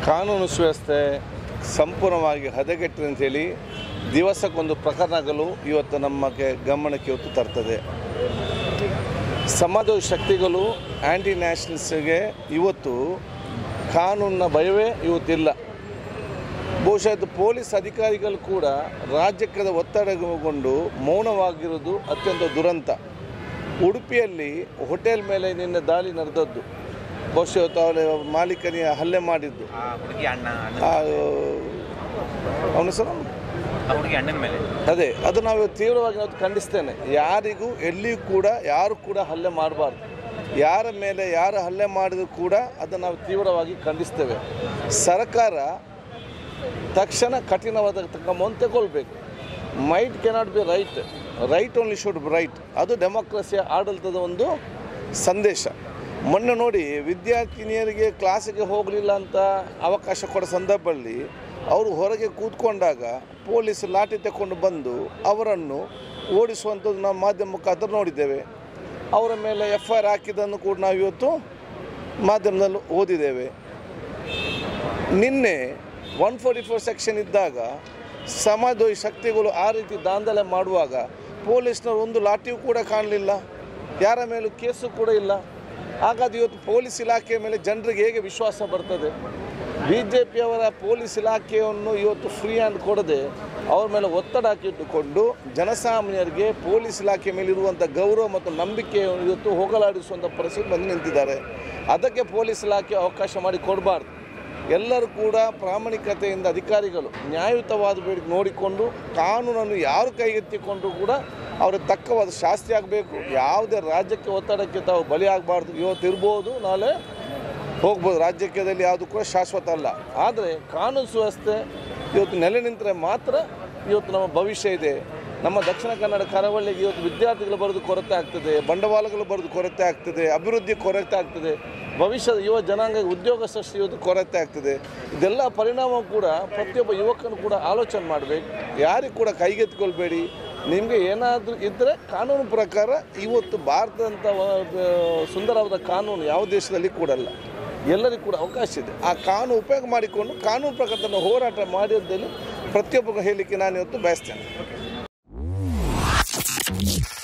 ಕಾನೂನು ಸುವ್ಯವಸ್ಥೆ ಸಂಪೂರ್ಣವಾಗಿ ಹದಗೆಟ್ಟಿದೆ ಅಂತೇಳಿ ದಿವಸಕ್ಕೊಂದು ಪ್ರಕರಣಗಳು ಇವತ್ತು ನಮಗೆ ಗಮನಕ್ಕೆ ಇವತ್ತು ತರ್ತದೆ ಸಮಾಜದ ಶಕ್ತಿಗಳು ಆ್ಯಂಟಿ ನ್ಯಾಷನಲ್ಸ್ಗೆ ಇವತ್ತು ಕಾನೂನಿನ ಭಯವೇ ಇವತ್ತಿಲ್ಲ ಬಹುಶಃ ಇದು ಪೊಲೀಸ್ ಅಧಿಕಾರಿಗಳು ಕೂಡ ರಾಜ್ಯಕ್ಕೆ ಒತ್ತಡಗೊಂಡು ಮೌನವಾಗಿರೋದು ಅತ್ಯಂತ ದುರಂತ ಉಡುಪಿಯಲ್ಲಿ ಹೋಟೆಲ್ ಮೇಲೆ ನಿನ್ನೆ ದಾಳಿ ನಡೆದದ್ದು ಬಹುಶಃ ಇವತ್ತು ಅವರ ಮಾಲೀಕನಿಗೆ ಹಲ್ಲೆ ಮಾಡಿದ್ದು ಆ ಹುಡುಗಿ ಅಣ್ಣ ಅಣ್ಣ ಆ, ಅವನ ಹೆಸರು ಆ ಹುಡುಗಿ ಅಣ್ಣನ ಮೇಲೆ ಅದೇ ಅದು ನಾವು ತೀವ್ರವಾಗಿ ನಾವು ಖಂಡಿಸ್ತೇನೆ ಯಾರಿಗೂ ಎಲ್ಲಿಯೂ ಕೂಡ ಯಾರು ಕೂಡ ಹಲ್ಲೆ ಮಾಡಬಾರ್ದು ಯಾರ ಮೇಲೆ ಯಾರು ಹಲ್ಲೆ ಮಾಡಿದ್ರು ಕೂಡ ಅದನ್ನು ನಾವು ತೀವ್ರವಾಗಿ ಖಂಡಿಸ್ತೇವೆ ಸರ್ಕಾರ ತಕ್ಷಣ ಕಠಿಣವಾದ ಕ್ರಮವನ್ನು ತಗೊಳ್ಬೇಕು might cannot be right right only should be right ಅದು ಡೆಮೋಕ್ರಸಿಯ ಆಡಳಿತದ ಒಂದು ಸಂದೇಶ ಮೊನ್ನೆ ನೋಡಿ ವಿದ್ಯಾರ್ಥಿನಿಯರಿಗೆ ಕ್ಲಾಸಿಗೆ ಹೋಗಲಿಲ್ಲ ಅಂತ ಅವಕಾಶ ಕೊಡೋ ಸಂದರ್ಭದಲ್ಲಿ ಅವರು ಹೊರಗೆ ಕೂತ್ಕೊಂಡಾಗ ಪೊಲೀಸ್ ಲಾಠಿ ತಗೊಂಡು ಬಂದು ಅವರನ್ನು ಓಡಿಸುವಂಥದ್ದು ನಾವು ಮಾಧ್ಯಮ ಮುಖಾಂತರ ನೋಡಿದ್ದೇವೆ ಅವರ ಮೇಲೆ ಎಫ್ ಐ ಆರ್ ಹಾಕಿದ್ದನ್ನು ಕೂಡ ನಾವು ಇವತ್ತು ಮಾಧ್ಯಮದಲ್ಲಿ ಓದಿದ್ದೇವೆ ನಿನ್ನೆ ಒನ್ ಫೋರ್ಟಿ ಫೋರ್ ಸೆಕ್ಷನ್ ಇದ್ದಾಗ ಸಮಾಜದ್ರೋಹಿ ಶಕ್ತಿಗಳು ಆ ರೀತಿ ದಾಂಧಲೆ ಮಾಡುವಾಗ ಪೊಲೀಸ್ನವರು ಒಂದು ಲಾಠಿಯೂ ಕೂಡ ಕಾಣಲಿಲ್ಲ ಯಾರ ಮೇಲೂ ಕೇಸು ಕೂಡ ಇಲ್ಲ ಹಾಗಾದ್ರೆ ಇವತ್ತು ಪೊಲೀಸ್ ಇಲಾಖೆಯ ಮೇಲೆ ಜನರಿಗೆ ಹೇಗೆ ವಿಶ್ವಾಸ ಬರ್ತದೆ ಬಿ ಜೆ ಪಿಯವರ ಪೊಲೀಸ್ ಇಲಾಖೆಯನ್ನು ಇವತ್ತು ಫ್ರೀ ಹ್ಯಾಂಡ್ ಕೊಡದೆ ಅವ್ರ ಮೇಲೆ ಒತ್ತಡ ಹಾಕಿಟ್ಟುಕೊಂಡು ಜನಸಾಮಾನ್ಯರಿಗೆ ಪೊಲೀಸ್ ಇಲಾಖೆ ಮೇಲೆ ಇರುವಂಥ ಗೌರವ ಮತ್ತು ನಂಬಿಕೆಯನ್ನು ಇವತ್ತು ಹೋಗಲಾಡಿಸುವಂಥ ಪರಿಸ್ಥಿತಿ ಬಂದು ನಿಂತಿದ್ದಾರೆ ಅದಕ್ಕೆ ಪೊಲೀಸ್ ಇಲಾಖೆ ಅವಕಾಶ ಮಾಡಿ ಕೊಡಬಾರ್ದು ಎಲ್ಲರೂ ಕೂಡ ಪ್ರಾಮಾಣಿಕತೆಯಿಂದ ಅಧಿಕಾರಿಗಳು ನ್ಯಾಯಯುತವಾದ ಬೇಡಿಕೆ ನೋಡಿಕೊಂಡು ಕಾನೂನನ್ನು ಯಾರು ಕೈಗೆತ್ತಿಕೊಂಡ್ರು ಕೂಡ ಅವ್ರಿಗೆ ತಕ್ಕವಾದ ಶಾಸ್ತಿ ಆಗಬೇಕು ಯಾವುದೇ ರಾಜ್ಯಕ್ಕೆ ಒತ್ತಡಕ್ಕೆ ತಾವು ಬಲಿ ಆಗಬಾರ್ದು ಇವತ್ತು ಇರ್ಬೋದು ನಾಳೆ ಹೋಗ್ಬೋದು ರಾಜ್ಯದಲ್ಲಿ ಯಾವುದು ಕೂಡ ಶಾಶ್ವತ ಅಲ್ಲ ಆದರೆ ಕಾನೂನು ಸುವ್ಯವಸ್ಥೆ ಇವತ್ತು ನೆಲೆ ನಿಂತರೆ ಮಾತ್ರ ಇವತ್ತು ನಮ್ಮ ಭವಿಷ್ಯ ಇದೆ ನಮ್ಮ ದಕ್ಷಿಣ ಕನ್ನಡ ಕರಾವಳಿಗೆ ಇವತ್ತು ವಿದ್ಯಾರ್ಥಿಗಳು ಬರೋದು ಕೊರತೆ ಆಗ್ತದೆ ಬಂಡವಾಳಗಳು ಬರೋದು ಕೊರತೆ ಆಗ್ತದೆ ಅಭಿವೃದ್ಧಿ ಕೊರತೆ ಆಗ್ತದೆ ಭವಿಷ್ಯದ ಯುವ ಜನಾಂಗ ಉದ್ಯೋಗ ಸೃಷ್ಟಿ ಇವತ್ತು ಕೊರತೆ ಆಗ್ತದೆ ಇದೆಲ್ಲ ಪರಿಣಾಮ ಕೂಡ ಪ್ರತಿಯೊಬ್ಬ ಯುವಕನು ಕೂಡ ಆಲೋಚನೆ ಮಾಡಬೇಕು ಯಾರಿಗೂ ಕೂಡ ಕೈಗೆತ್ತಿಕೊಳ್ಬೇಡಿ ನಿಮಗೆ ಏನಾದರೂ ಇದ್ದರೆ ಕಾನೂನು ಪ್ರಕಾರ ಇವತ್ತು ಭಾರತದಂಥ ಸುಂದರವಾದ ಕಾನೂನು ಯಾವ ದೇಶದಲ್ಲಿ ಕೂಡಲ್ಲ ಎಲ್ಲರಿಗೂ ಕೂಡ ಅವಕಾಶ ಇದೆ ಆ ಕಾನೂನು ಉಪಯೋಗ ಮಾಡಿಕೊಂಡು ಕಾನೂನು ಪ್ರಕಾರ ತನ್ನ ಹೋರಾಟ ಮಾಡಿದ್ದಲ್ಲಿ ಪ್ರತಿಯೊಬ್ಬರಿಗೂ ಹೇಳಲಿಕ್ಕೆ ನಾನು ಇವತ್ತು ಬಯಸ್ತೇನೆ